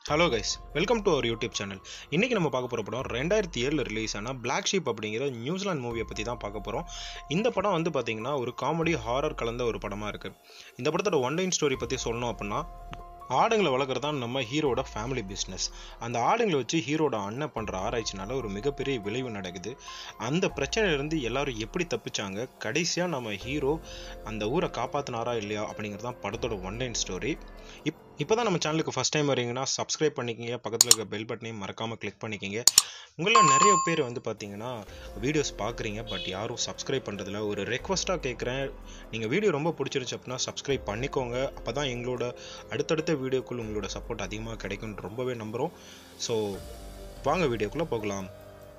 hello guys welcome to our YouTube channel இன்றைக்கி நம்ம பார்க்க போகிற படம் ரெண்டாயிரத்தி ஏழில் ரிலீஸ் ஆன பிளாக் ஷீப் அப்படிங்கிற நியூசிலாந்து மூவியை பற்றி தான் பார்க்க போகிறோம் இந்த படம் வந்து பார்த்திங்கன்னா ஒரு காமெடி ஹாரர் கலந்த ஒரு படமாக இருக்குது இந்த படத்தோட ஒன் லைன் ஸ்டோரி பற்றி சொல்லணும் அப்படின்னா ஆடுங்களை வளர்க்குறது தான் நம்ம ஹீரோட ஃபேமிலி பிஸ்னஸ் அந்த ஆடுங்களை வச்சு ஹீரோட அண்ணன் பண்ணுற ஆராய்ச்சினால ஒரு மிகப்பெரிய விளைவு நடக்குது அந்த பிரச்சனையிலேருந்து எல்லாரும் எப்படி தப்பிச்சாங்க கடைசியாக நம்ம ஹீரோ அந்த ஊரை காப்பாற்றினாரா இல்லையா அப்படிங்கிறது தான் படத்தோட ஒன் லைன் ஸ்டோரி இப் இப்போ தான் நம்ம சேனலுக்கு ஃபஸ்ட் டைம் வரீங்கன்னா சப்ஸ்கிரைப் பண்ணிக்கிங்க பக்கத்தில் இருக்க பெல் பட்டனையும் மறக்காமல் கிளிக் பண்ணிக்கிங்க உங்களில் நிறைய பேர் வந்து பார்த்தீங்கன்னா வீடியோஸ் பார்க்குறீங்க பட் யாரும் சப்ஸ்கிரைப் பண்ணுறதில்ல ஒரு ரெக்வஸ்ட்டாக கேட்குறேன் நீங்கள் வீடியோ ரொம்ப பிடிச்சிருச்சு அப்படின்னா சப்ஸ்கிரைப் பண்ணிக்கோங்க அப்போ தான் எங்களோட அடுத்தடுத்த வீடியோக்குள் உங்களோட சப்போர்ட் அதிகமாக கிடைக்கும்னு ரொம்பவே நம்புகிறோம் ஸோ வாங்க வீடியோக்குள்ளே போகலாம்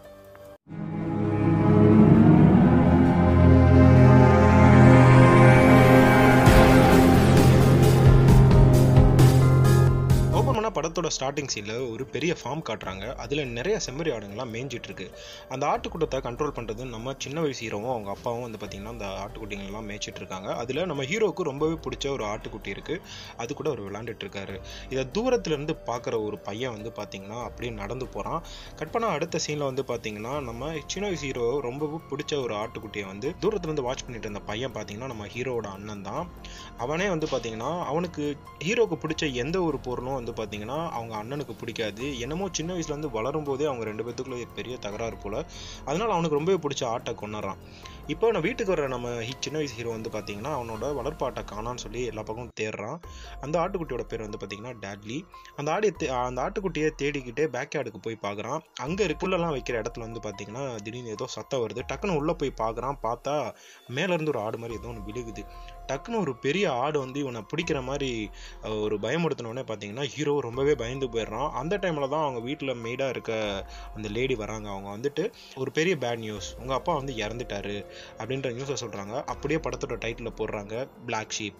ஓப்பன் பண்ணால் படத்தோட ஸ்டார்டிங் சீனில் ஒரு பெரிய ஃபார்ம் காட்டுறாங்க அதில் நிறைய செம்மறி ஆடுங்கள்லாம் மேய்ஞ்சிட்டு இருக்கு அந்த ஆட்டுக்கூட்டத்தை கண்ட்ரோல் பண்ணுறது நம்ம சின்ன வயசு ஹீரோவும் அவங்க அப்பாவும் வந்து பார்த்திங்கன்னா அந்த ஆட்டுக்குட்டிங்கள்லாம் மேய்ச்சிட்டு இருக்காங்க அதில் நம்ம ஹீரோவுக்கு ரொம்பவே பிடிச்ச ஒரு ஆட்டுக்குட்டி இருக்குது அது கூட அவர் விளாண்டுட்டு இருக்காரு இதை தூரத்துலேருந்து பார்க்குற ஒரு பையன் வந்து பார்த்திங்கன்னா அப்படியே நடந்து போகிறான் கட் பண்ண அடுத்த சீனில் வந்து பார்த்திங்கன்னா நம்ம சின்ன வயசு ஹீரோ ரொம்பவும் பிடிச்ச ஒரு ஆட்டுக்குட்டியை வந்து தூரத்துலேருந்து வாட்ச் பண்ணிட்டு இருந்த பையன் பார்த்திங்கன்னா நம்ம ஹீரோவோட அண்ணன் தான் அவனே வந்து பார்த்திங்கன்னா அவனுக்கு ஹீரோவுக்கு பிடிச்ச எந்த ஒரு பொருளும் வந்து பார்த்தீங்கன்னா அவங்க அண்ணனுக்கு பிடிக்காது என்னமோ சின்ன வயசுல இருந்து வளரும் போதே அவங்க ரெண்டு பேத்துக்குள்ள பெரிய தகராறு போல அதனால அவனுக்கு ரொம்பவே பிடிச்ச ஆட்டை கொண்டுறான் இப்போ நான் வீட்டுக்கு வர நம்ம ஹி- சின்ன வயசு ஹீரோ வந்து பார்த்தீங்கன்னா அவனோட வளர்ப்பு ஆட்டை காணான்னு சொல்லி எல்லா பக்கமும் தேடுறான் அந்த ஆட்டுக்குட்டியோட பேர் வந்து பார்த்தீங்கன்னா டேட்லி அந்த ஆடியை தே- அந்த ஆட்டுக்குட்டியை தேடிக்கிட்டே பேக் யார்டுக்கு போய் பார்க்குறான் அங்கே இருக்குள்ளெல்லாம் வைக்கிற இடத்துல வந்து பார்த்தீங்கன்னா திடீர்னு ஏதோ சத்தம் வருது டக்குன்னு உள்ளே போய் பார்க்குறான் பார்த்தா மேலேருந்து ஒரு ஆடு மாதிரி ஏதோ ஒன்று விழுகுது டக்குன்னு ஒரு பெரிய ஆடு வந்து இவனை பிடிக்கிற மாதிரி அஹ், ஒரு பயமுறுத்தினோடனே பார்த்தீங்கன்னா ஹீரோ ரொம்பவே பயந்து போயிடுறான் அந்த டைமில் தான் அவங்க வீட்டில் மெய்டாக இருக்க அந்த லேடி வராங்க அவங்க வந்துட்டு ஒரு பெரிய பேட் நியூஸ் உங்கள் அப்பா வந்து இறந்துட்டாரு அப்படின்ற நியூஸை சொல்கிறாங்க அப்படியே படத்தோட டைட்டில் போடுறாங்க Black Sheep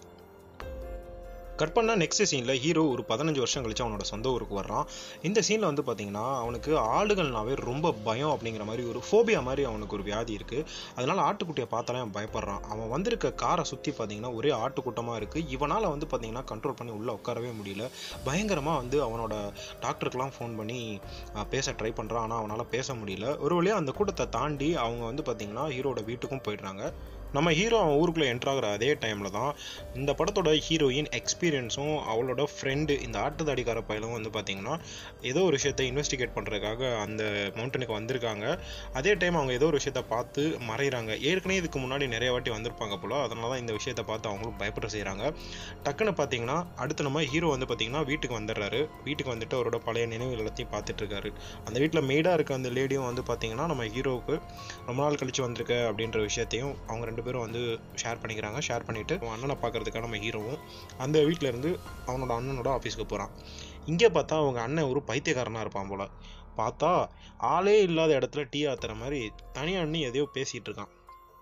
கட் பண்ணா நெக்ஸ்ட் சீனில் ஹீரோ ஒரு பதினஞ்சு வருஷம் கழிச்சு அவனோட சொந்த ஊருக்கு வர்றான் இந்த சீனில் வந்து பார்த்தீங்கன்னா அவனுக்கு ஆடுகள்னாவே ரொம்ப பயம் அப்படிங்கிற மாதிரி ஒரு ஃபோபியா மாதிரி அவனுக்கு ஒரு வியாதி இருக்குது அதனால ஆட்டுக்குட்டியை பார்த்தாலே அவன் பயப்படுறான் அவன் வந்திருக்க காரை சுற்றி பார்த்தீங்கன்னா ஒரே ஆட்டுக்கூட்டமாக இருக்குது இவனால் வந்து பார்த்தீங்கன்னா கண்ட்ரோல் பண்ணி உள்ளே உட்காரவே முடியல பயங்கரமாக வந்து அவனோட டாக்டருக்கெலாம் ஃபோன் பண்ணி அஹ், பேச ட்ரை பண்ணுறான் ஆனால் அவனால் பேச முடியல ஒரு வழியாக அந்த கூட்டத்தை தாண்டி அவங்க வந்து பார்த்தீங்கன்னா ஹீரோட வீட்டுக்கும் போயிடுறாங்க நம்ம ஹீரோ அவன் ஊருக்குள்ளே என்ட்ராகிற அதே டைமில் தான் இந்த படத்தோட ஹீரோயின் எக்ஸ்பீரியன்ஸும் அவளோட ஃப்ரெண்டு இந்த ஆட்டுதாடிக்கார பையலும் வந்து பார்த்தீங்கன்னா ஏதோ ஒரு விஷயத்தை இன்வெஸ்டிகேட் பண்ணுறதுக்காக அந்த மவுண்டனுக்கு வந்திருக்காங்க அதே டைம் அவங்க ஏதோ ஒரு விஷயத்த பார்த்து மறைகிறாங்க ஏற்கனவே இதுக்கு முன்னாடி நிறைய வாட்டி வந்திருப்பாங்க போல அதனால தான் இந்த விஷயத்தை பார்த்து அவங்களும் பயப்பட செய்கிறாங்க டக்குன்னு பார்த்தீங்கன்னா அடுத்து நம்ம ஹீரோ வந்து பார்த்தீங்கன்னா வீட்டுக்கு வந்துடுறாரு வீட்டுக்கு வந்துட்டு அவரோட பழைய நினைவுகள் எல்லாத்தையும் பார்த்துட்டு இருக்காரு அந்த வீட்டில் மெய்டாக இருக்க அந்த லேடியும் வந்து பார்த்தீங்கன்னா நம்ம ஹீரோவுக்கு ரொம்ப நாள் கழிச்சு வந்திருக்க அப்படின்ற விஷயத்தையும் அவங்க ரெண்டு பேரும் வந்து ஷேர் பண்ணிக்கிறாங்க ஷேர் பண்ணிட்டு அவன் அண்ணனை பார்க்கறதுக்காக நம்ம ஹீரோவும் அந்த வீட்ல இருந்து அவனோட அண்ணனோட ஆஃபீஸ்க்கு போகிறான் இங்கே பார்த்தா அவங்க அண்ணன் ஒரு பைத்தியக்காரனாக இருப்பான் போல பார்த்தா ஆளே இல்லாத இடத்துல டீ ஆத்துற மாதிரி தனியாக அண்ணி எதையோ பேசிகிட்டு இருக்கான்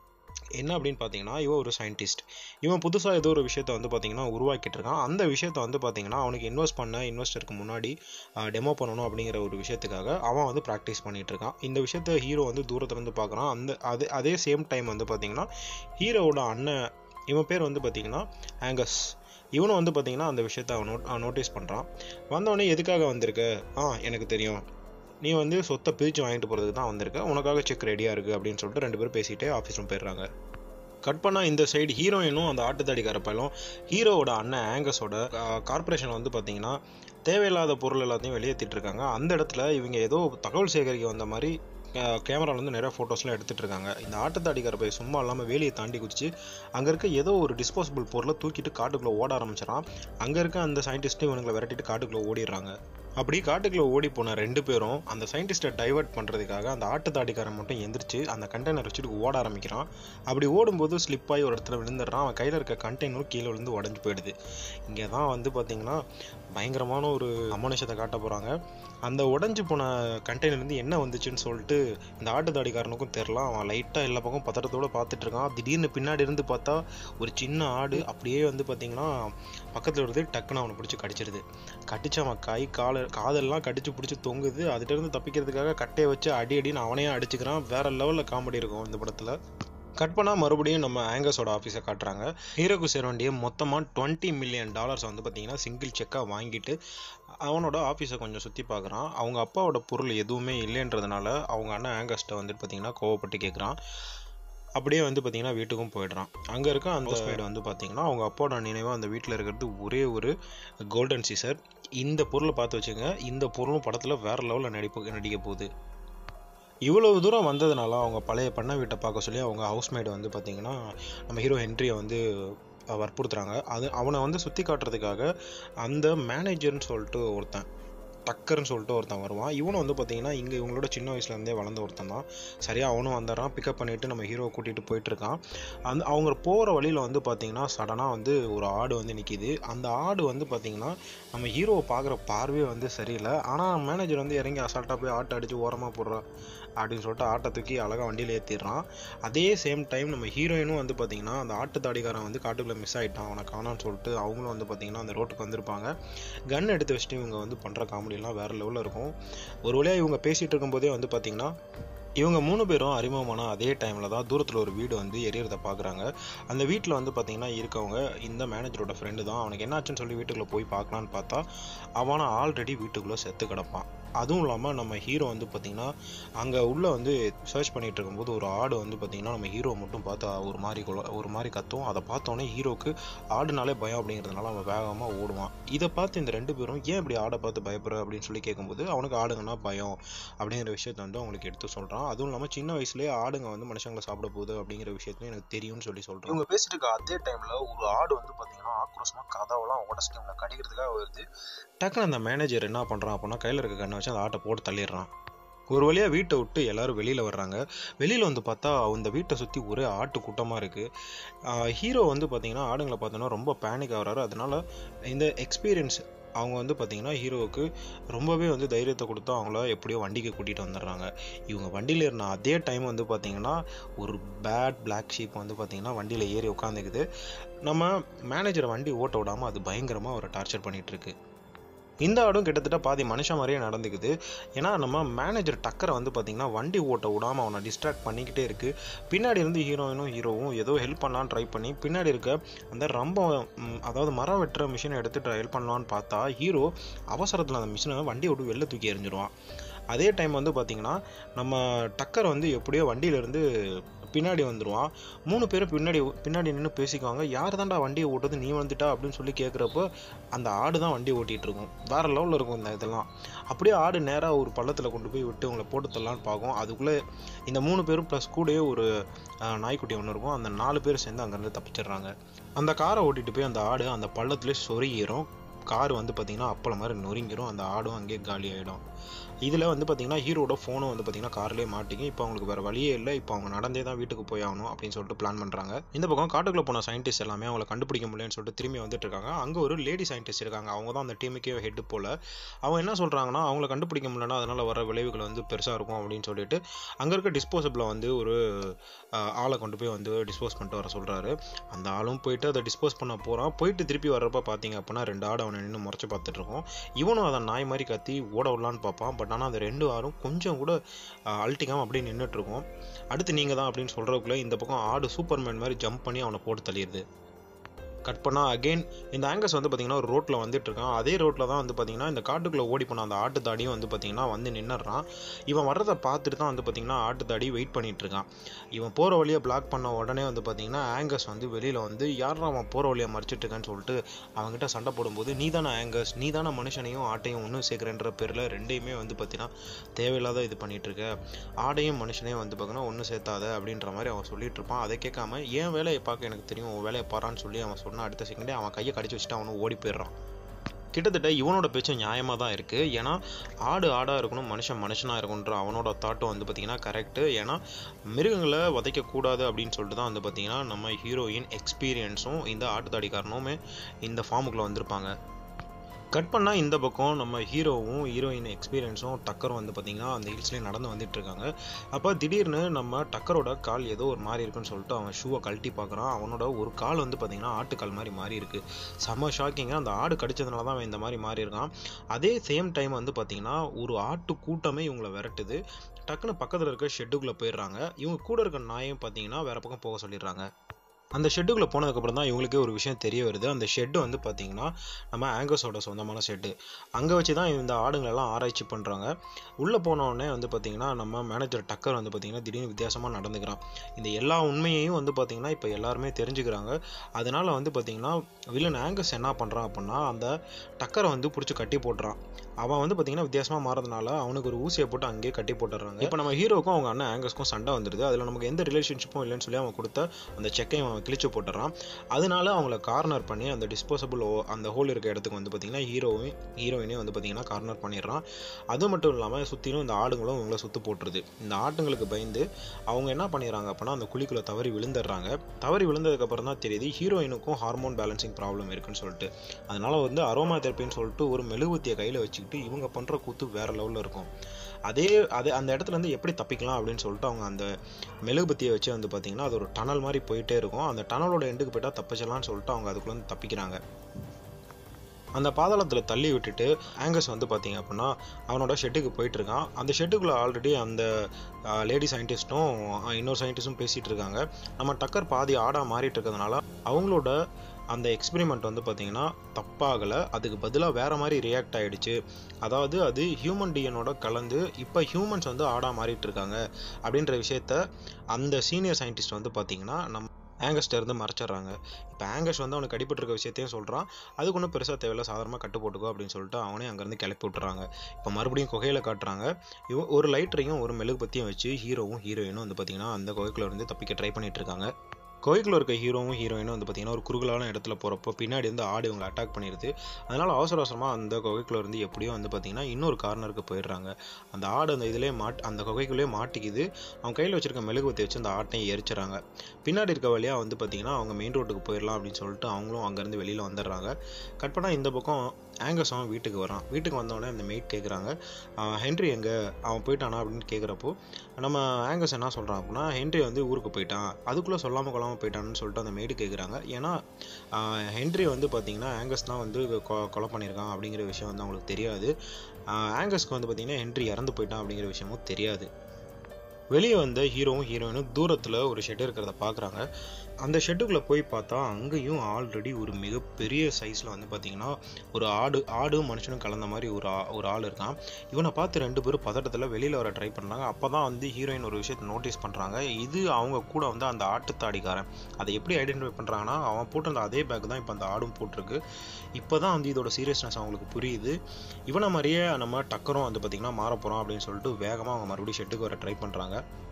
என்ன அப்படின்னு பார்த்தீங்கன்னா இவன் ஒரு சயின்டிஸ்ட் இவன் புதுசாக ஏதோ ஒரு விஷயத்த வந்து பார்த்தீங்கன்னா உருவாக்கிட்டு இருக்கான் அந்த விஷயத்த வந்து பார்த்தீங்கன்னா அவனுக்கு இன்வெஸ்ட் பண்ண இன்வெஸ்டருக்கு முன்னாடி டெமோ பண்ணணும் அப்படிங்கிற ஒரு விஷயத்துக்காக அவன் வந்து ப்ராக்டிஸ் பண்ணிட்டு இருக்கான் இந்த விஷயத்த ஹீரோ வந்து தூரத்துல இருந்து பார்க்குறான் அந்த அதே அதே சேம் டைம் வந்து பார்த்தீங்கன்னா ஹீரோவோட அண்ணன் இவன் பேர் வந்து பார்த்தீங்கன்னா ஆங்கஸ் இவனும் வந்து பார்த்தீங்கன்னா அந்த விஷயத்த அவன் நோட் நோட்டீஸ் பண்ணுறான் வந்தவொடனே எதுக்காக வந்திருக்க ஆ எனக்கு தெரியும் நீ வந்து சொத்தை பிரித்து வாங்கிட்டு போகிறதுக்கு தான் வந்திருக்க உனக்காக செக் ரெடியாக இருக்குது அப்படின்னு சொல்லிட்டு ரெண்டு பேரும் பேசிகிட்டே ஆஃபீஸ் ரூம் போயிடுறாங்க கட் பண்ணால் இந்த சைடு ஹீரோயினும் அந்த ஆட்டுத்தாடிக்கார பையலும் ஹீரோவோட அண்ணன் ஆங்கஸோட கார்பரேஷன் வந்து பார்த்தீங்கன்னா தேவையில்லாத பொருள் எல்லாத்தையும் வெளியேற்றிட்டு இருக்காங்க அந்த இடத்துல இவங்க ஏதோ தகவல் சேகரிக்க வந்த மாதிரி கேமரால வந்து நிறைய ஃபோட்டோஸ்லாம் எடுத்துட்டு இருக்காங்க இந்த ஆட்டுத்தாடிக்கார பையன் சும்மா இல்லாமல் வேலியை தாண்டி குதிச்சு அங்கே இருக்க ஏதோ ஒரு டிஸ்போசபிள் பொருளை தூக்கிட்டு காட்டுக்குள்ளே ஓட ஆரம்பிச்சிடறான் அங்கே இருக்க அந்த சயின்டிஸ்ட்டும் இவனுங்களை விரட்டிட்டு காட்டுக்குள்ளே ஓடிடுறாங்க அப்படி காட்டுக்குள்ளே ஓடி போன ரெண்டு பேரும் அந்த சயின்டிஸ்ட்டை டைவர்ட் பண்ணுறதுக்காக அந்த ஆட்டுத்தாடிக்காரன் மட்டும் எந்திரிச்சு அந்த கண்டெய்னர் வச்சுட்டு ஓட ஆரம்பிக்கிறான் அப்படி ஓடும்போது ஸ்லிப் ஆகி ஒரு இடத்துல விழுந்துடுறான் அவன் கையில் இருக்க கண்டெய்னரும் கீழே விழுந்து உடஞ்சி போயிடுது இங்கே தான் வந்து பார்த்தீங்கன்னா பயங்கரமான ஒரு அமானுஷத்தை காட்ட போகிறாங்க அந்த உடஞ்சி போன கண்டெய்னர்லேருந்து என்ன வந்துச்சுன்னு சொல்லிட்டு இந்த ஆட்டுத்தாடிக்காரனுக்கும் தெரில அவன் லைட்டாக எல்லா பக்கம் பத்திரத்தோட பார்த்துட்டு இருக்கான் திடீர்னு பின்னாடி இருந்து பார்த்தா ஒரு சின்ன ஆடு அப்படியே வந்து பார்த்தீங்கன்னா பக்கத்தில் வருது டக்குன்னு அவனை பிடிச்சி கடிச்சிருது கடிச்சு அவன் கை கால காதெல்லாம் கடிச்சு பிடிச்சி தொங்குது அதுல இருந்து தப்பிக்கிறதுக்காக கட்டையை வச்சு அடி அடின்னு அவனையே அடிச்சுக்கிறான் வேற லெவலில் காமெடி இருக்கும் இந்த படத்தில் கட் பண்ணால் மறுபடியும் நம்ம ஆங்கர்ஸோட ஆஃபீஸை காட்டுறாங்க ஹீரோக்கு சேர வேண்டிய மொத்தமாக டுவெண்ட்டி மில்லியன் டாலர்ஸ் வந்து பார்த்தீங்கன்னா சிங்கிள் செக்காக வாங்கிட்டு அவனோட ஆஃபீஸை கொஞ்சம் சுற்றி பார்க்குறான் அவங்க அப்பாவோட பொருள் எதுவுமே இல்லைன்றதுனால அவங்க அண்ணன் ஆங்கர்ஸ்ட்டை வந்துட்டு பார்த்தீங்கன்னா கோவப்பட்டு கேட்குறான் அப்படியே வந்து பார்த்தீங்கன்னா வீட்டுக்கும் போயிடுறான் அங்கே இருக்க அந்த சைடு வந்து பார்த்தீங்கன்னா அவங்க அப்பாவோட நினைவாக அந்த வீட்டில் இருக்கிறது ஒரே ஒரு கோல்டன் சீசர் இந்த பொருளை பார்த்து வச்சுங்க இந்த பொருளும் படத்தில் வேற லெவலில் நடிப்பு நடிக்க போகுது இவ்வளவு தூரம் வந்ததுனால அவங்க பழைய பண்ண வீட்டை பார்க்க சொல்லி அவங்க ஹவுஸ்மேட் வந்து பார்த்தீங்கன்னா நம்ம ஹீரோ ஹென்ரியை வந்து அஹ், வற்புறுத்துறாங்க அது அவனை வந்து சுற்றி காட்டுறதுக்காக அந்த மேனேஜர்னு சொல்லிட்டு ஒருத்தன் டக்கர்னு சொல்லிட்டு ஒருத்தன் வருவான் இவனும் வந்து பார்த்தீங்கன்னா இங்கே இவங்களோட சின்ன வயசுலேருந்தே வளர்ந்த ஒருத்தன் தான் சரியாக அவனும் வந்துடுறான் பிக்கப் பண்ணிட்டு நம்ம ஹீரோவை கூட்டிகிட்டு போயிட்டு இருக்கான் அந்த அவங்க போகிற வழியில் வந்து பார்த்தீங்கன்னா சடனாக வந்து ஒரு ஆடு வந்து நிற்கிது அந்த ஆடு வந்து பார்த்தீங்கன்னா நம்ம ஹீரோவை பார்க்குற பார்வையே வந்து சரியில்லை ஆனால் மேனேஜர் வந்து இறங்கி அசால்ட்டாக போய் ஆட்டை அடித்து ஓரமாக போடுறா அப்படின்னு சொல்லிட்டு ஆட்டை தூக்கி அழகாக வண்டியில் ஏற்றிடுறான் அதே சேம் டைம் நம்ம ஹீரோயினும் வந்து பார்த்தீங்கன்னா அந்த ஆட்டு தாடிக்காரன் வந்து காட்டுக்குள்ளே மிஸ் ஆகிட்டான் அவனை காணான்னு சொல்லிட்டு அவங்களும் வந்து பார்த்தீங்கன்னா அந்த ரோட்டுக்கு வந்திருப்பாங்க கன் எடுத்து வச்சுட்டு இவங்க வந்து பண்ணுற காமெடியெல்லாம் வேறு லெவலில் இருக்கும் ஒரு வழியாக இவங்க பேசிகிட்டு இருக்கும்போதே வந்து பார்த்தீங்கன்னா இவங்க மூணு பேரும் அறிமுகமான அதே டைமில் தான் தூரத்தில் ஒரு வீடு வந்து எரியறதை பார்க்குறாங்க அந்த வீட்டில் வந்து பார்த்தீங்கன்னா இருக்கவங்க இந்த மேனேஜரோட ஃப்ரெண்டு தான் அவனுக்கு என்னாச்சுன்னு சொல்லி வீட்டுக்குள்ளே போய் பார்க்கலான்னு பார்த்தா அவனை ஆல்ரெடி வீட்டுக்குள்ளே செத்து கிடப்பான் அதுவும் இல்லாமல் நம்ம ஹீரோ வந்து பார்த்தீங்கன்னா அங்கே உள்ளே வந்து சர்ச் பண்ணிட்டு இருக்கும்போது ஒரு ஆடு வந்து பார்த்தீங்கன்னா நம்ம ஹீரோ மட்டும் பார்த்து ஒரு மாதிரி கொல- ஒரு மாதிரி கத்தும் அதை பார்த்தோன்னே ஹீரோக்கு ஆடுனாலே பயம் அப்படிங்கிறதுனால அவன் வேகமாக ஓடுவான் இதை பார்த்து இந்த ரெண்டு பேரும் ஏன் இப்படி ஆடை பார்த்து பயப்படுற அப்படின்னு சொல்லி கேட்கும்போது அவனுக்கு ஆடுங்கன்னா பயம் அப்படிங்கிற விஷயத்த வந்து அவங்களுக்கு எடுத்து சொல்கிறான் அதுவும் இல்லாமல் சின்ன வயசுலேயே ஆடுங்க வந்து மனுஷங்களை சாப்பிட போகுது அப்படிங்கிற விஷயத்தையும் எனக்கு தெரியும்னு சொல்லி சொல்கிறேன் இவங்க பேசிட்டு இருக்க அதே டைமில் ஒரு ஆடு வந்து பார்த்தீங்கன்னா ஆக்ரோஷமாக கதவெல்லாம் உடச்சிட்டு இவங்களை கடிக்கிறதுக்காக வருது டக்குன்னு அந்த மேனேஜர் என்ன பண்ணுறான் அப்படின்னா கையில் இருக்க கண்ணை வச்சு அந்த ஆட்டை போட்டு தள்ளிடுறான் ஒரு வழியாக வீட்டை விட்டு எல்லாரும் வெளியில் வர்றாங்க வெளியில் வந்து பார்த்தா அந்த வீட்டை சுற்றி ஒரே ஆட்டு கூட்டமாக இருக்குது ஹீரோ வந்து பார்த்தீங்கன்னா ஆடுங்களை பார்த்தோன்னா ரொம்ப பேனிக் ஆகுறாரு அதனால இந்த எக்ஸ்பீரியன்ஸ் அவங்க வந்து பார்த்தீங்கன்னா ஹீரோவுக்கு ரொம்பவே வந்து தைரியத்தை கொடுத்து அவங்கள எப்படியோ வண்டிக்கு கூட்டிகிட்டு வந்துடுறாங்க இவங்க வண்டியில் இருந்த அதே டைம் வந்து பார்த்தீங்கன்னா ஒரு பேட் Black ஷீப் வந்து பார்த்தீங்கன்னா வண்டியில் ஏறி உட்காந்துக்குது நம்ம மேனேஜரை வண்டி ஓட்ட விடாமல் அது பயங்கரமாக அவரை டார்ச்சர் பண்ணிட்டு இருக்கு இந்த ஆடும் கிட்டத்தட்ட பாதி மனுஷன் மாதிரியே நடந்துக்குது ஏன்னா நம்ம மேனேஜர் டக்கரை வந்து பார்த்தீங்கன்னா வண்டி ஓட்ட விடாமல் அவனை டிஸ்ட்ராக்ட் பண்ணிக்கிட்டே இருக்கு பின்னாடி இருந்து ஹீரோயினும் ஹீரோவும் ஏதோ ஹெல்ப் பண்ணலான்னு ட்ரை பண்ணி பின்னாடி இருக்க அந்த ரொம்ப ம், அதாவது மரம் வெட்டுற மிஷினை எடுத்து ஹெல்ப் பண்ணலான்னு பார்த்தா ஹீரோ அவசரத்தில் அந்த மிஷினை வண்டியை விட்டு வெளில தூக்கி எறிஞ்சிருவான் அதே டைம் வந்து பார்த்தீங்கன்னா நம்ம டக்கர் வந்து எப்படியோ வண்டியிலேருந்து பின்னாடி வந்துடுவான் மூணு பேரும் பின்னாடி பின்னாடி நின்று பேசிக்குவாங்க யார் தான்டா வண்டியை ஓட்டுறது நீ வந்துட்டா அப்படின்னு சொல்லி கேட்குறப்போ அந்த ஆடு தான் வண்டி ஓட்டிகிட்டு இருக்கும் வேறு லெவலில் இருக்கும் இந்த இதெல்லாம் அப்படியே ஆடு நேராக ஒரு பள்ளத்தில் கொண்டு போய் விட்டு உங்களை போட்டு தரலான்னு பார்க்கும் அதுக்குள்ளே இந்த மூணு பேரும் ப்ளஸ் கூடயே ஒரு அஹ், நாய்க்குட்டி ஒன்று இருக்கும் அந்த நாலு பேர் சேர்ந்து அங்கேருந்து தப்பிச்சிடுறாங்க அந்த காரை ஓட்டிட்டு போய் அந்த ஆடு அந்த பள்ளத்துலேயே சொருகிரும் கார் வந்து பார்த்தீங்கன்னா அப்பளம் மாதிரி நொறுங்கிரும் அந்த ஆடும் அங்கேயே காலி ஆகிடும் இதில் வந்து பார்த்தீங்கன்னா ஹீரோட ஃபோனும் வந்து பார்த்தீங்கன்னா கார்லேயே மாட்டிங்க இப்போ அவங்களுக்கு வேறு வழியே இல்லை இப்போ அவங்க நடந்தே தான் வீட்டுக்கு போய் ஆகணும் அப்படின்னு சொல்லிட்டு பிளான் பண்ணுறாங்க இந்த பக்கம் காட்டுக்குள்ளே போன சயின்டிஸ்ட் எல்லாமே அவங்கள கண்டுபிடிக்க முடியலன்னு சொல்லிட்டு திரும்பி வந்துட்டு இருக்காங்க அங்கே ஒரு லேடி சயின்டிஸ்ட் இருக்காங்க அவங்க தான் அந்த டீமுக்கே ஹெட் போல் அவங்க என்ன சொல்கிறாங்கன்னா அவங்கள கண்டுபிடிக்க முடியலன்னா அதனால் வர விளைவுகள் வந்து பெருசாக இருக்கும் அப்படின்னு சொல்லிட்டு அங்கே இருக்க டிஸ்போசபிளை வந்து ஒரு ஆஹ், ஆளை கொண்டு போய் வந்து டிஸ்போஸ் பண்ணிட்டு வர சொல்கிறாரு அந்த ஆளும் போயிட்டு அதை டிஸ்போஸ் பண்ண போகிறான் போயிட்டு திருப்பி வர்றப்ப பார்த்தீங்க அப்படின்னா ரெண்டு ஆடு அவனை நின்று முறைச்சு பார்த்துட்டு இருக்கோம் இவனும் அதை நாய் மாதிரி கத்தி ஓட விடலான்னு பார்ப்பான் பட் ஆனால் அந்த ரெண்டு ஆடும் கொஞ்சம் கூட அழட்டிக்காமல் அப்படியே நின்றுட்டு இருக்கும் அடுத்து நீங்கள் தான் அப்படின்னு சொல்கிறதுக்குள்ளே இந்த பக்கம் ஆடு சூப்பர்மேன் மாதிரி ஜம்ப் பண்ணி அவனை போட்டு தள்ளிடுது கட் பண்ணால் அகைன் இந்த ஆங்கர்ஸ் வந்து பார்த்தீங்கன்னா ஒரு ரோட்டில் வந்துட்டு இருக்கான் அதே ரோட்டில் தான் வந்து பார்த்தீங்கன்னா இந்த காட்டுக்குள்ளே ஓடி போன அந்த ஆட்டு தாடியும் வந்து பார்த்தீங்கன்னா வந்து நின்னுடுறான் இவன் வர்றதை பார்த்துட்டு தான் வந்து பார்த்தீங்கன்னா ஆட்டு தாடி வெயிட் பண்ணிட்டு இருக்கான் இவன் போகிற வழியை பிளாக் பண்ண உடனே வந்து பார்த்தீங்கன்னா ஆங்கர்ஸ் வந்து வெளியில் வந்து யாரும் அவன் போகிற வழியை மறைச்சிட்டு இருக்கான்னு சொல்லிட்டு அவன்கிட்ட சண்டை போடும்போது நீ தானே ஆங்கர்ஸ் நீ தானே மனுஷனையும் ஆட்டையும் ஒன்றும் சேர்க்குறன்ற பேரில் ரெண்டையுமே வந்து பார்த்தீங்கன்னா தேவையில்லாத இது பண்ணிட்டு இருக்க ஆடையும் மனுஷனையும் வந்து பார்த்தீங்கன்னா ஒன்றும் சேர்த்தாத அப்படின்ற மாதிரி அவன் சொல்லிட்டு இருப்பான் அதை கேட்காம என் வேலையை பார்க்க எனக்கு தெரியும் உன் வேலையை பாரான்னு சொல்லி அவன் சொன்ன அடுத்த செகண்டே அவன் கையை கடிச்சு வச்சுட்டு அவனும் ஓடி போயிடுறான் கிட்டத்தட்ட இவனோட பேச்சும் நியாயமாக தான் இருக்குது ஏன்னா ஆடு ஆடாக இருக்கணும் மனுஷன் மனுஷனாக இருக்கணுன்ற அவனோட தாட்டும் வந்து பார்த்திங்கன்னா கரெக்டு ஏன்னா மிருகங்களை வதைக்கக்கூடாது அப்படின்னு சொல்லிட்டு தான் வந்து பார்த்திங்கன்னா நம்ம ஹீரோயின் எக்ஸ்பீரியன்ஸும் இந்த ஆட்டுத்தாடிக்காரனுமே இந்த ஃபார்முக்குள்ளே வந்திருப்பாங்க கட் பண்ணால் இந்த பக்கம் நம்ம ஹீரோவும் ஹீரோயின் எக்ஸ்பீரியன்ஸும் டக்கரும் வந்து பார்த்திங்கன்னா அந்த ஹில்ஸ்லேயே நடந்து வந்துட்டு இருக்காங்க அப்போ திடீர்னு நம்ம டக்கரோட கால் ஏதோ ஒரு மாதிரி இருக்குன்னு சொல்லிட்டு அவன் ஷூவை கழட்டி பார்க்குறான் அவனோட ஒரு கால் வந்து பார்த்திங்கன்னா ஆட்டுக்கால் மாதிரி மாறி இருக்கு செம்ம ஷாக்கிங்காக அந்த ஆடு கடிச்சதுனால தான் அவன் இந்த மாதிரி மாறி இருக்கான் அதே சேம் டைம் வந்து பார்த்திங்கன்னா ஒரு ஆட்டு கூட்டமே இவங்களை விரட்டுது டக்குன்னு பக்கத்தில் இருக்க ஷெட்டுக்குள்ளே போயிடுறாங்க இவங்க கூட இருக்க நாயும் பார்த்தீங்கன்னா வேற பக்கம் போக சொல்லிடுறாங்க அந்த ஷெட்டுக்குள்ளே போனதுக்கப்புறம் தான் இவங்களுக்கே ஒரு விஷயம் தெரிய வருது அந்த ஷெட்டு வந்து பார்த்தீங்கன்னா நம்ம ஆங்கஸோட சொந்தமான ஷெட்டு அங்கே வச்சு தான் இந்த ஆடுங்களெல்லாம் ஆராய்ச்சி பண்ணுறாங்க உள்ளே போனோடனே வந்து பார்த்தீங்கன்னா நம்ம மேனேஜர் டக்கர் வந்து பார்த்தீங்கன்னா திடீர்னு வித்தியாசமாக நடந்துக்கிறான் இந்த எல்லா உண்மையையும் வந்து பார்த்தீங்கன்னா இப்போ எல்லாருமே தெரிஞ்சுக்கிறாங்க அதனால வந்து பார்த்தீங்கன்னா வில்லன் ஆங்கஸ் என்ன பண்ணுறான் அப்படின்னா அந்த டக்கரை வந்து பிடிச்சி கட்டி போட்டுறான் அவன் வந்து பார்த்தீங்கன்னா வித்தியாசமாக மாறதுனால அவனுக்கு ஒரு ஊசியை போட்டு அங்கேயே கட்டி போட்டுறாங்க இப்போ நம்ம ஹீரோக்கும் அவங்க அண்ணன் ஆங்கஸ்க்கும் சண்டை வந்துடுது அதில் நமக்கு எந்த ரிலேஷன்ஷிப்பும் இல்லைன்னு சொல்லி அவன் கொடுத்த அந்த செக்கை அவன் கிழிச்சு போட்டுறான் அதனால அவங்கள கார்னர் பண்ணி அந்த டிஸ்போசபிள் அந்த ஹோல் இருக்க இடத்துக்கு வந்து பார்த்தீங்கன்னா ஹீரோவும் ஹீரோயினையும் வந்து பார்த்தீங்கன்னா கார்னர் பண்ணிடுறான் அது மட்டும் இல்லாமல் சுற்றிலும் இந்த ஆடுங்களும் அவங்கள சுற்று போட்டுருது இந்த ஆட்டுங்களுக்கு பயந்து அவங்க என்ன பண்ணிடுறாங்க அப்படின்னா அந்த குழிக்குள்ளே தவறி விழுந்துடுறாங்க தவறி விழுந்ததுக்கப்புறம் தான் தெரியுது ஹீரோயினுக்கும் ஹார்மோன் பேலன்சிங் ப்ராப்ளம் இருக்குன்னு சொல்லிட்டு அதனால வந்து அரோமா தெரப்பின்னு சொல்லிட்டு ஒரு மெழுகுத்தியை கையில் வச்சுக்கிட்டு இவங்க பண்ணுற கூத்து வேற லெவலில் இருக்கும் அதே அதே அந்த இடத்துல இருந்து எப்படி தப்பிக்கலாம் அப்படின்னு சொல்லிட்டு அவங்க அந்த மெழுகுபத்தியை வச்சு வந்து பார்த்தீங்கன்னா அது ஒரு டனல் மாதிரி போயிட்டே இருக்கும் அந்த டனலோட எண்டுக்கு போயிட்டா தப்பிச்சலாம்னு சொல்லிட்டு அவங்க அதுக்குள்ள இருந்து தப்பிக்கிறாங்க அந்த பாதாளத்தில் தள்ளி விட்டுட்டு ஆங்கஸ் வந்து பார்த்தீங்க அப்படின்னா அவனோட ஷெட்டுக்கு போயிட்டு இருக்கான் அந்த ஷெட்டுக்குள்ளே ஆல்ரெடி அந்த லேடி சயின்டிஸ்ட்டும் இன்னொரு சயின்டிஸ்ட்டும் பேசிகிட்டு இருக்காங்க நம்ம டக்கர் பாதி ஆடாக மாறிட்டு இருக்கிறதுனால அவங்களோட அந்த எக்ஸ்பெரிமெண்ட் வந்து பார்த்தீங்கன்னா தப்பாகலை அதுக்கு பதிலாக வேற மாதிரி ரியாக்ட் ஆகிடுச்சு அதாவது அது ஹியூமன் டிஎனோட கலந்து இப்போ ஹியூமன்ஸ் வந்து ஆடாக மாறிட்டு இருக்காங்க அப்படின்ற விஷயத்த அந்த சீனியர் சயின்டிஸ்ட் வந்து பார்த்தீங்கன்னா நம்ம ஆங்கஸ்ட்ட இருந்து மறைச்சிடுறாங்க இப்போ ஆங்கஸ் வந்து அவனுக்கு அடிபட்டிருக்க விஷயத்தையும் சொல்கிறான் அதுக்கு ஒன்றும் பெருசாக தேவையில்ல சாதாரணமாக கட்டு போட்டுக்கோ அப்படின்னு சொல்லிட்டு அவனே அங்கேருந்து கிளப்பி விட்டுறாங்க இப்போ மறுபடியும் குகையில் காட்டுறாங்க இவ ஒரு லைட்டரையும் ஒரு மெழுகுபத்தியும் வச்சு ஹீரோவும் ஹீரோயினும் வந்து பார்த்தீங்கன்னா அந்த குகைக்குள்ள இருந்து தப்பிக்க ட்ரை பண்ணிட்டு இருக்காங்க கோயிலுக்குள்ள இருக்க ஹீரோவும் ஹீரோயினும் வந்து பார்த்தீங்கன்னா ஒரு குறுகலான இடத்துல போகிறப்போ பின்னாடி வந்து ஆடு இவங்களை அட்டாக் பண்ணிடுது அதனால் அவசர அவசரமாக அந்த குகைக்குள்ள இருந்து எப்படியோ வந்து பார்த்தீங்கன்னா இன்னொரு கார்னருக்கு போயிடுறாங்க அந்த ஆடு அந்த இதிலே மாட் அந்த குகைக்குள்ளேயே மாட்டிக்குது அவங்க கையில் வச்சிருக்க மெழுகுவத்தி வச்சு அந்த ஆட்டையும் எரிச்சிடறாங்க பின்னாடி இருக்க வழியாக வந்து பார்த்தீங்கன்னா அவங்க மெயின் ரோட்டுக்கு போயிடலாம் அப்படின்னு சொல்லிட்டு அவங்களும் அங்கேருந்து வெளியில் வந்துடுறாங்க கட் பண்ணால் இந்த பக்கம் ஆங்கஸ் அவன் வீட்டுக்கு வரான் வீட்டுக்கு வந்தோடனே அந்த மெய்ட் கேட்குறாங்க ஹென்ரி எங்கே அவன் போயிட்டானா அப்படின்னு கேட்குறப்போ நம்ம ஆங்கஸ் என்ன சொல்கிறான் அப்படின்னா ஹென்ரி வந்து ஊருக்கு போயிட்டான் அதுக்குள்ளே சொல்லாமல் கொள்ளாமல் போயிட்டான்னு சொல்லிட்டு அந்த மெய்டு கேட்குறாங்க ஏன்னா ஹென்ரி வந்து பார்த்தீங்கன்னா ஆங்கஸ் தான் வந்து கொ- கொலை பண்ணியிருக்கான் அப்படிங்கிற விஷயம் வந்து அவங்களுக்கு தெரியாது ஆங்கஸ்க்கு வந்து பார்த்தீங்கன்னா ஹென்ரி இறந்து போயிட்டான் அப்படிங்கிற விஷயமும் தெரியாது வெளியே வந்த ஹீரோவும் ஹீரோயினும் தூரத்தில் ஒரு ஷெட் இருக்கிறத பார்க்குறாங்க அந்த ஷெட்டுக்குள்ளே போய் பார்த்தா அங்கேயும் ஆல்ரெடி ஒரு மிகப்பெரிய சைஸில் வந்து பார்த்தீங்கன்னா ஒரு ஆடு ஆடும் மனுஷனும் கலந்த மாதிரி ஒரு ஆ- ஒரு ஆள் இருக்கான் இவனை பார்த்து ரெண்டு பேரும் பதட்டத்தில் வெளியில் வர ட்ரை பண்ணுறாங்க அப்போ தான் வந்து ஹீரோயின் ஒரு விஷயத்தை நோட்டீஸ் பண்ணுறாங்க இது அவங்க கூட வந்து அந்த ஆட்டுத்தாடிக்காரன் அதை எப்படி ஐடென்டிஃபை பண்ணுறாங்கன்னா அவன் போட்டிருந்த அதே பேக் தான் இப்போ அந்த ஆடும் போட்டிருக்கு இப்போ தான் வந்து இதோட சீரியஸ்னஸ் அவங்களுக்கு புரியுது இவனை மாதிரியே நம்ம டக்கரும் வந்து பார்த்திங்கன்னா மாற போகிறோம் அப்படின்னு சொல்லிட்டு வேகமாக அவங்க மறுபடியும் ஷெட்டுக்கு வர ட்ரை பண்ணுறாங்க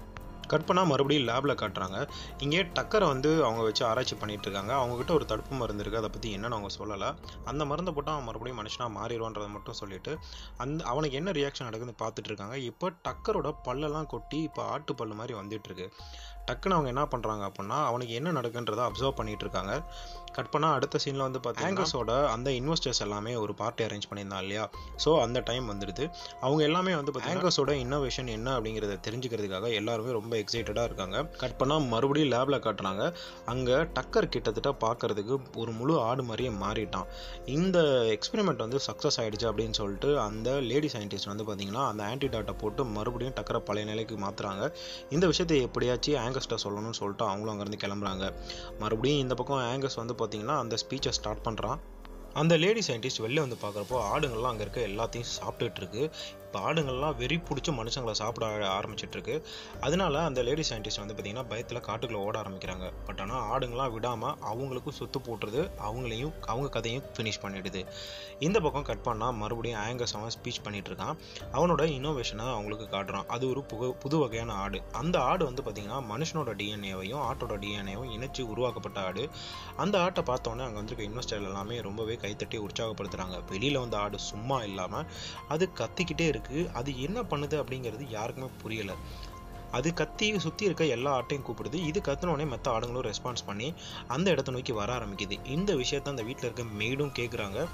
கட் பண்ணால் மறுபடியும் லேபில் காட்டுறாங்க இங்கே டக்கரை வந்து அவங்க வச்சு ஆராய்ச்சி பண்ணிட்டு இருக்காங்க அவங்ககிட்ட ஒரு தடுப்பு மருந்து இருக்குது அதை பற்றி என்னன்னு அவங்க சொல்லலை அந்த மருந்தை போட்டால் அவன் மறுபடியும் மனுஷனாக மாறிடுவான்றதை மட்டும் சொல்லிட்டு அந்த அவனுக்கு என்ன ரியாக்ஷன் நடக்குதுன்னு பார்த்துட்டு இருக்காங்க இப்போ டக்கரோட பல்லெல்லாம் கொட்டி இப்போ ஆட்டு பல்லு மாதிரி வந்துட்டு இருக்கு டக்குன்னு அவங்க என்ன பண்ணுறாங்க அப்படின்னா அவனுக்கு என்ன நடக்குன்றதை அப்சர்வ் பண்ணிட்டு இருக்காங்க கட் பண்ணால் அடுத்த சீனில் வந்து பார்த்தீங்கன்னா ஆங்கர்ஸோட அந்த இன்வெஸ்டர்ஸ் எல்லாமே ஒரு பார்ட்டி அரேஞ்ச் பண்ணியிருந்தான் இல்லையா ஸோ அந்த டைம் வந்துடுது அவங்க எல்லாமே வந்து ஆங்கர்ஸோட இன்னோவேஷன் என்ன அப்படிங்கிறத தெரிஞ்சுக்கிறதுக்காக எல்லாருமே ரொம்ப எக்ஸைட்டடாக இருக்காங்க கட் பண்ணால் மறுபடியும் லேபில் காட்டுறாங்க அங்கே டக்கர் கிட்டத்தட்ட பார்க்கறதுக்கு ஒரு முழு ஆடு மாதிரியே மாறிட்டான் இந்த எக்ஸ்பெரிமெண்ட் வந்து சக்ஸஸ் ஆயிடுச்சு அப்படின்னு சொல்லிட்டு அந்த லேடி சயின்டிஸ்ட் வந்து பார்த்தீங்கன்னா அந்த ஆன்டிடாட்டை போட்டு மறுபடியும் டக்கரை பழைய நிலைக்கு மாற்றுறாங்க இந்த விஷயத்தை எப்படியாச்சும் ஆங்கஸ்ட்டை சொல்லணும்னு சொல்லிட்டு அவங்களும் அங்கேருந்து கிளம்புறாங்க மறுபடியும் இந்த பக்கம் ஆங்கஸ் வந்து பார்த்தீங்கன்னா அந்த ஸ்பீச்சை ஸ்டார்ட் பண்ணுறான் அந்த லேடி சயின்டிஸ்ட் வெளில வந்து பார்க்குறப்போ ஆடுங்கள்லாம் அங்கே இருக்க எல்லாத்தையும் சாப்பிட்டுட்டு இருக்கு இப்போ ஆடுங்கள்லாம் வெறி பிடிச்சி மனுஷங்களை சாப்பிட ஆர- ஆரம்பிச்சிட்டு இருக்கு அதனால அந்த லேடி சயின்டிஸ்ட் வந்து பார்த்தீங்கன்னா பயத்தில் காட்டுக்குள்ள ஓட ஆரம்பிக்கிறாங்க பட் ஆனால் ஆடுங்கள்லாம் விடாமல் அவங்களுக்கும் சுத்து போட்டுருது அவங்களையும் அவங்க கதையும் ஃபினிஷ் பண்ணிடுது இந்த பக்கம் கட் பண்ணால் மறுபடியும் ஆங்கஸ் அவன் ஸ்பீச் பண்ணிட்டு இருக்கான் அவனோட இன்னோவேஷனை அவங்களுக்கு காட்டுறான் அது ஒரு புக புது வகையான ஆடு அந்த ஆடு வந்து பார்த்தீங்கன்னா மனுஷனோட டிஎன்ஏவையும் ஆட்டோட டிஎன்ஏவையும் இணைச்சு உருவாக்கப்பட்ட ஆடு அந்த ஆட்டை பார்த்தோன்னே அங்கே வந்திருக்க இன்வெஸ்டர் எல்லாமே ரொம்பவே கைத்தட்டி உற்சாகப்படுத்துறாங்க வெளியில வந்த ஆடு சும்மா இல்லாம அது கத்திக்கிட்டே இருக்கு அது என்ன பண்ணுது அப்படிங்கிறது யாருக்குமே புரியல அது கத்தி சுற்றி இருக்க எல்லா ஆட்டையும் கூப்பிடுது இது கத்துனோடனே மற்ற ஆடுங்களும் ரெஸ்பான்ஸ் பண்ணி அந்த இடத்த நோக்கி வர ஆரம்பிக்குது இந்த விஷயத்த அந்த வீட்டில் இருக்க மெய்டும் கேட்குறாங்க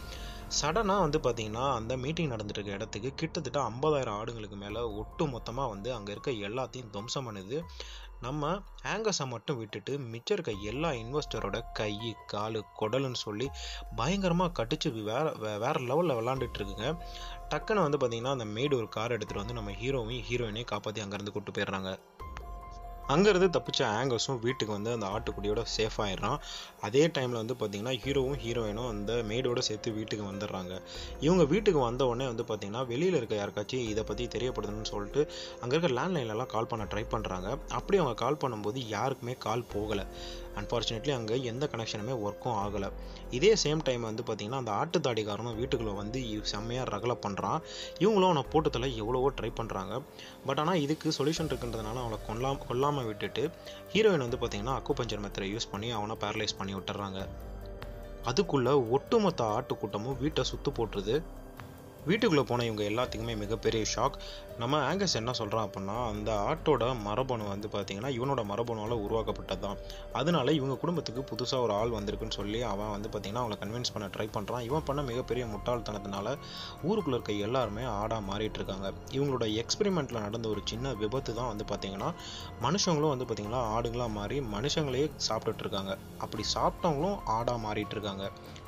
சடனாக வந்து பார்த்தீங்கன்னா அந்த மீட்டிங் நடந்துட்டு இருக்க இடத்துக்கு கிட்டத்தட்ட ஐம்பதாயிரம் ஆடுங்களுக்கு மேலே ஒட்டு மொத்தமாக வந்து அங்கே இருக்க எல்லாத்தையும் துவம்சம் பண்ணுது நம்ம ஆங்கஸை மட்டும் விட்டுட்டு மிச்சம் இருக்க எல்லா இன்வெஸ்டரோட கை கால் குடலுன்னு சொல்லி பயங்கரமாக கட்டிச்சு வேற வே- வேற லெவலில் விளாண்டுட்டு இருக்குங்க டக்குன்னு வந்து பார்த்தீங்கன்னா அந்த மேடு ஒரு கார் எடுத்துகிட்டு வந்து நம்ம ஹீரோவையும் ஹீரோயினையும் காப்பாற்றி அங்கேருந்து கூட்டு போயிடுறாங்க அங்கேருந்து தப்பிச்ச ஆங்கர்ஸும் வீட்டுக்கு வந்து அந்த ஆட்டுக்குடியோட சேஃப் ஆயிடுறான் அதே டைமில் வந்து பார்த்தீங்கன்னா ஹீரோவும் ஹீரோயினும் அந்த மேடோட சேர்த்து வீட்டுக்கு வந்துடுறாங்க இவங்க வீட்டுக்கு வந்த உடனே வந்து பார்த்தீங்கன்னா வெளியில் இருக்க யாருக்காச்சும் இதை பற்றி தெரியப்படுதுன்னு சொல்லிட்டு அங்கே இருக்க லேண்ட்லைன்லலாம் கால் பண்ண ட்ரை பண்ணுறாங்க அப்படி அவங்க கால் பண்ணும்போது யாருக்குமே கால் போகலை அன்ஃபார்ச்சுனேட்லி அங்கே எந்த கனெக்ஷனுமே ஒர்க்கும் ஆகலை இதே சேம் டைம் வந்து பார்த்தீங்கன்னா அந்த ஆட்டுத்தாடிக்காரனும் வீட்டுக்குள்ளே வந்து இவ் செம்மையாக ரகலை பண்ணுறான் இவங்களும் அவனை போட்டதில் எவ்வளவோ ட்ரை பண்ணுறாங்க பட் ஆனால் இதுக்கு சொல்யூஷன் இருக்குன்றதுனால அவனை கொல்லாம் கொல்லாமல் விட்டுட்டு ஹீரோயின் வந்து பார்த்தீங்கன்னா அக்குபஞ்சர் மெத்தரை யூஸ் பண்ணி அவனை பேரலைஸ் பண்ணி விட்டுறாங்க அதுக்குள்ள ஒட்டுமொத்த ஆட்டுக்கூட்டமும் வீட்டை சுத்து போட்டுருது வீட்டுக்குள்ளே போன இவங்க எல்லாத்துக்குமே மிகப்பெரிய ஷாக் நம்ம ஆங்கஸ் என்ன சொல்கிறான் அப்படின்னா அந்த ஆட்டோட மரபணு வந்து பார்த்தீங்கன்னா இவனோட மரபணுவால் உருவாக்கப்பட்டது தான் அதனால இவங்க குடும்பத்துக்கு புதுசாக ஒரு ஆள் வந்திருக்குன்னு சொல்லி அவன் வந்து பார்த்தீங்கன்னா அவளை கன்வின்ஸ் பண்ண ட்ரை பண்ணுறான் இவன் பண்ண மிகப்பெரிய முட்டாள்தனத்தினால ஊருக்குள்ளே இருக்க எல்லாருமே ஆடாக மாறிட்டு இருக்காங்க இவங்களோட எக்ஸ்பெரிமெண்ட்டில் நடந்த ஒரு சின்ன விபத்து தான் வந்து பார்த்தீங்கன்னா மனுஷங்களும் வந்து பார்த்தீங்கன்னா ஆடுங்களாக மாறி மனுஷங்களே சாப்பிட்டுட்டு இருக்காங்க அப்படி சாப்பிட்டவங்களும் ஆடாக மாறிட்டு இருக்காங்க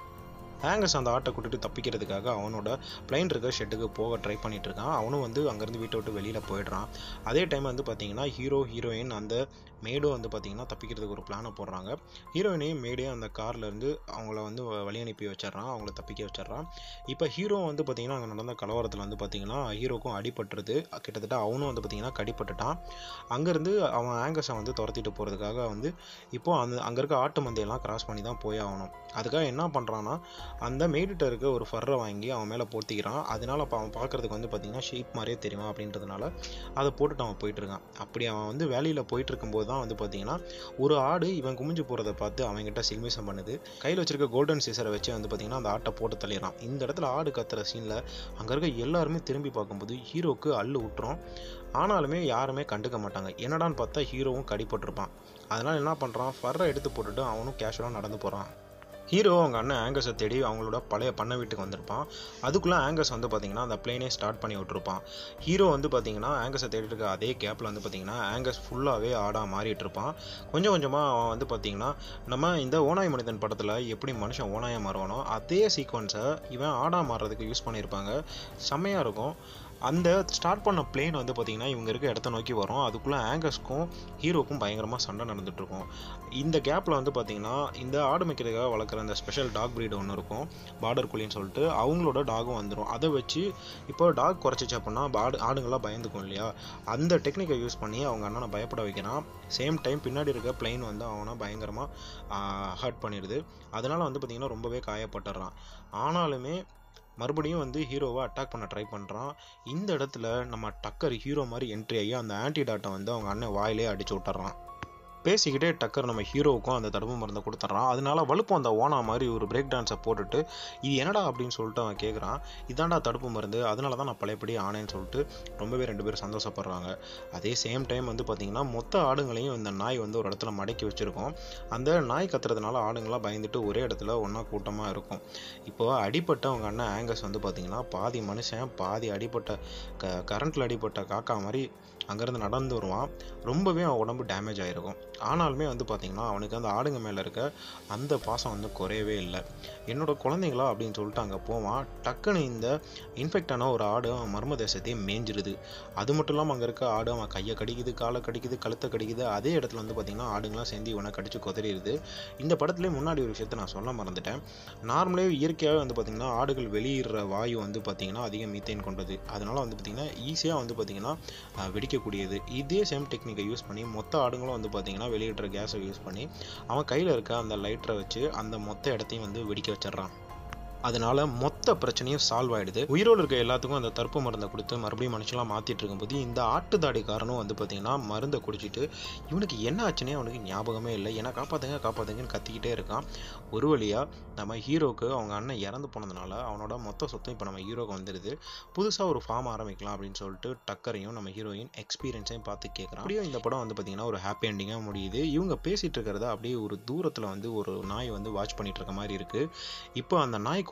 ஆங்கஸ் அந்த ஆட்டை கூட்டிட்டு தப்பிக்கிறதுக்காக அவனோட பிளைன் இருக்க ஷெட்டுக்கு போக ட்ரை பண்ணிட்டு இருக்கான் அவனும் வந்து அங்கேருந்து வீட்டை விட்டு வெளியில் போயிடுறான் அதே டைம் வந்து பார்த்தீங்கன்னா ஹீரோ ஹீரோயின் அந்த மேடும் வந்து பார்த்தீங்கன்னா தப்பிக்கிறதுக்கு ஒரு பிளானை போடுறாங்க ஹீரோயினையும் மேடையும் அந்த கார்ல இருந்து அவங்கள வந்து வ- வழி அனுப்பி வச்சிடுறான் அவங்கள தப்பிக்க வச்சிடுறான் இப்போ ஹீரோ வந்து பார்த்தீங்கன்னா அங்கே நடந்த கலவரத்தில் வந்து பார்த்தீங்கன்னா ஹீரோக்கும் அடிபட்டுருது கிட்டத்தட்ட அவனும் வந்து பார்த்தீங்கன்னா கடிப்பட்டுட்டான் அங்கேருந்து அவன் ஆங்கஸை வந்து துரத்திட்டு போகிறதுக்காக வந்து இப்போ அந்த அங்கே இருக்க ஆட்டு மந்தையெல்லாம் கிராஸ் பண்ணி தான் போய் ஆகணும் அதுக்காக என்ன பண்ணுறான்னா அந்த மேடிட்ட இருக்க ஒரு ஃபர்ரை வாங்கி அவன் மேலே போர்த்திக்கிறான் அதனால அப்போ அவன் பார்க்கறதுக்கு வந்து பார்த்தீங்கன்னா ஷீப் மாதிரியே தெரியும் அப்படின்றதுனால அதை போட்டுட்டு அவன் போயிட்டு இருக்கான் அப்படி அவன் வந்து வேலையில் போயிட்டு இருக்கும்போது தான் வந்து பார்த்தீங்கன்னா ஒரு ஆடு இவன் குமிஞ்சு போகிறத பார்த்து அவன்கிட்ட சில்மிசம் பண்ணுது கையில் வச்சிருக்க கோல்டன் சீசரை வச்சு வந்து பார்த்தீங்கன்னா அந்த ஆட்டை போட்டு தள்ளிடுறான் இந்த இடத்துல ஆடு கத்துற சீனில் அங்கே இருக்க எல்லாருமே திரும்பி பார்க்கும்போது ஹீரோக்கு அள்ளு விட்டுரும் ஆனாலுமே யாருமே கண்டுக்க மாட்டாங்க என்னடான்னு பார்த்தா ஹீரோவும் கடிப்பட்டிருப்பான் அதனால என்ன பண்ணுறான் ஃபர்ரை எடுத்து போட்டுட்டு அவனும் கேஷுவலாக நடந்து போகிறான் ஹீரோ அவங்க அண்ணன் ஆங்கஸை தேடி அவங்களோட பழைய பண்ணை வீட்டுக்கு வந்திருப்பான் அதுக்குள்ளே ஆங்கஸ் வந்து பார்த்தீங்கன்னா அந்த பிளேனே ஸ்டார்ட் பண்ணி விட்டுருப்பான் ஹீரோ வந்து பார்த்தீங்கன்னா ஆங்கஸை தேடிட்டு இருக்க அதே கேப்பில் வந்து பார்த்தீங்கன்னா ஆங்கஸ் ஃபுல்லாகவே ஆடாக மாறிட்டு இருப்பான் கொஞ்சம் கொஞ்சமாக அவன் வந்து பார்த்தீங்கன்னா நம்ம இந்த ஓனாய் மனிதன் படத்தில் எப்படி மனுஷன் ஓனாயாக மாறுவானோ அதே சீக்வன்ஸை இவன் ஆடாக மாறுறதுக்கு யூஸ் பண்ணியிருப்பாங்க செம்மையாக இருக்கும் அந்த ஸ்டார்ட் பண்ண பிளேன் வந்து பார்த்தீங்கன்னா இவங்க இருக்க இடத்த நோக்கி வரும் அதுக்குள்ளே ஆங்கஸ்க்கும் ஹீரோக்கும் பயங்கரமாக சண்டை நடந்துட்டு இருக்கும் இந்த கேப்பில் வந்து பார்த்தீங்கன்னா இந்த ஆடு மேய்க்கிறதுக்காக வளர்க்குற அந்த ஸ்பெஷல் டாக் breed ஒன்று இருக்கும் பார்டர் குழின்னு சொல்லிட்டு அவங்களோட டாகும் வந்துடும் அதை வச்சு இப்போ டாக் குறைச்சிச்சு அப்படின்னா ஆடு ஆடுங்கள்லாம் பயந்துக்கும் இல்லையா அந்த டெக்னிக்கை யூஸ் பண்ணி அவங்க அண்ணனை பயப்பட வைக்கிறான் சேம் டைம் பின்னாடி இருக்க பிளைன் வந்து அவனை பயங்கரமாக ஹர்ட் பண்ணிடுது அதனால வந்து பார்த்தீங்கன்னா ரொம்பவே காயப்பட்டுறான் ஆனாலுமே மறுபடியும் வந்து ஹீரோவை அட்டாக் பண்ண ட்ரை பண்ணுறான் இந்த இடத்துல நம்ம டக்கர் ஹீரோ மாதிரி என்ட்ரி ஆகி அந்த ஆன்டிடாட்டை வந்து அவங்க அண்ணன் வாயிலே அடிச்சு விட்டுறான் பேசிக்கிட்டே டக்கர் நம்ம ஹீரோவுக்கும் அந்த தடுப்பு மருந்தை கொடுத்துட்றான் அதனால வலுப்பு அந்த ஓனா மாதிரி ஒரு பிரேக் டான்ஸை போட்டுட்டு இது என்னடா அப்படின்னு சொல்லிட்டு அவன் கேட்குறான் இதாண்டா தடுப்பு மருந்து அதனால தான் நான் பழையபடி ஆனேன்னு சொல்லிட்டு ரொம்பவே ரெண்டு பேரும் சந்தோஷப்படுறாங்க அதே சேம் டைம் வந்து பார்த்தீங்கன்னா மொத்த ஆடுங்களையும் இந்த நாய் வந்து ஒரு இடத்துல மடக்கி வச்சிருக்கோம் அந்த நாய் கத்துறதுனால ஆடுங்களாம் பயந்துட்டு ஒரே இடத்துல ஒன்றா கூட்டமாக இருக்கும் இப்போ அடிப்பட்ட அவங்க அண்ணன் ஆங்கஸ் வந்து பார்த்தீங்கன்னா பாதி மனுஷன் பாதி அடிப்பட்ட க கரண்ட்டில் அடிப்பட்ட காக்கா மாதிரி அங்கேருந்து நடந்து வருவான் ரொம்பவே அவன் உடம்பு டேமேஜ் ஆகிருக்கும் ஆனாலுமே வந்து பார்த்தீங்கன்னா அவனுக்கு அந்த ஆடுங்க மேலே இருக்க அந்த பாசம் வந்து குறையவே இல்லை என்னோட குழந்தைங்களா அப்படின்னு சொல்லிட்டு அங்கே போவான் டக்குன்னு இந்த இன்ஃபெக்ட் ஆன ஒரு ஆடு அவன் மர்ம தேசத்தையே மேய்ஞ்சிருது அது மட்டும் இல்லாமல் அங்கே இருக்க ஆடு அவன் கையை கடிக்குது காலை கடிக்குது கழுத்தை கடிக்குது அதே இடத்துல வந்து பார்த்தீங்கன்னா ஆடுங்களாம் சேர்ந்து இவனை கடிச்சு கொதறிடுது இந்த படத்துலேயே முன்னாடி ஒரு விஷயத்தை நான் சொல்ல மறந்துட்டேன் நார்மலே இயற்கையாகவே வந்து பார்த்தீங்கன்னா ஆடுகள் வெளியிடுற வாயு வந்து பார்த்தீங்கன்னா அதிக மீத்தேன் கொண்டது அதனால வந்து பார்த்தீங்கன்னா ஈஸியாக வந்து பார்த்தீங்கன்னா அஹ், வெடிக்கக்கூடியது இதே சேம் டெக்னிக்கை யூஸ் பண்ணி மொத்த ஆடுங்களும் வந்து பார்த்தீங்கன்னா வெளியிடுற கேஸை யூஸ் பண்ணி அவன் கையில் இருக்க அந்த லைட்டரை வச்சு அந்த மொத்த இடத்தையும் வந்து வெடிக்க வச்சிடுறான் அதனால மொத்த பிரச்சனையும் சால்வ் ஆயிடுது உயிரோடு இருக்க எல்லாத்துக்கும் அந்த தடுப்பு மருந்தை கொடுத்து மறுபடியும் மனுஷன்லாம் மாத்திட்டு இருக்கும்போது இந்த ஆட்டுதாடிக்காரனும் வந்து பார்த்தீங்கன்னா மருந்தை குடிச்சிட்டு இவனுக்கு என்ன ஆச்சுன்னே அவனுக்கு ஞாபகமே இல்லை ஏன்னா காப்பாத்துங்க காப்பாத்துங்கன்னு கத்திக்கிட்டே இருக்கான் ஒரு வழியா நம்ம ஹீரோக்கு அவங்க அண்ணன் இறந்து போனதுனால அவனோட மொத்த சொத்தும் இப்போ நம்ம ஹீரோக்கு வந்துடுது புதுசாக ஒரு ஃபார்ம் ஆரம்பிக்கலாம் அப்படின்னு சொல்லிட்டு டக்கரையும் நம்ம ஹீரோயின் எக்ஸ்பீரியன்ஸையும் பார்த்து கேட்குறான் அப்படியே இந்த படம் வந்து பார்த்தீங்கன்னா ஒரு ஹாப்பி எண்டிங்காக முடியுது இவங்க பேசிட்டு இருக்கிறத அப்படியே ஒரு தூரத்தில் வந்து ஒரு நாய் வந்து வாட்ச் பண்ணிட்டு இருக்க மாதிரி இருக்கு இப்போ அந்த நாய்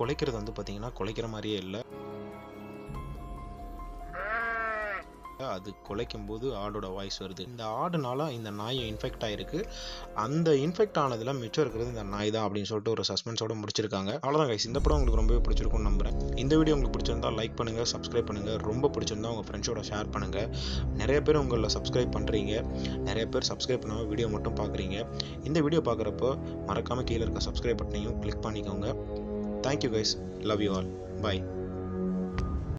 குலைக்கிறது வந்து பார்த்தீங்கன்னா குலைக்கிற மாதிரியே இல்லை அது குலைக்கும் போது ஆடோட வாய்ஸ் வருது இந்த ஆடுனால இந்த நாய் இன்ஃபெக்ட் ஆயிருக்கு அந்த இன்ஃபெக்ட் ஆனதுல மிச்சம் இருக்கிறது இந்த நாய் தான் அப்படின்னு சொல்லிட்டு ஒரு சஸ்பென்ஸோட முடிச்சிருக்காங்க அவ்வளோதான் கைஸ் இந்த படம் உங்களுக்கு ரொம்பவே பிடிச்சிருக்கும்னு நம்புறேன் இந்த வீடியோ உங்களுக்கு பிடிச்சிருந்தா லைக் பண்ணுங்க சப்ஸ்கிரைப் பண்ணுங்க ரொம்ப பிடிச்சிருந்தா உங்க ஃப்ரெண்ட்ஸோட ஷேர் பண்ணுங்க நிறைய பேர் உங்களை சப்ஸ்கிரைப் பண்றீங்க நிறைய பேர் சப்ஸ்கிரைப் பண்ணாம வீடியோ மட்டும் பார்க்குறீங்க இந்த வீடியோ பார்க்குறப்போ மறக்காம கீழே இருக்க சப்ஸ்கிரைப் பட்டனையும் கிளிக் பண்ணிக்கோங்க thank you guys love you all by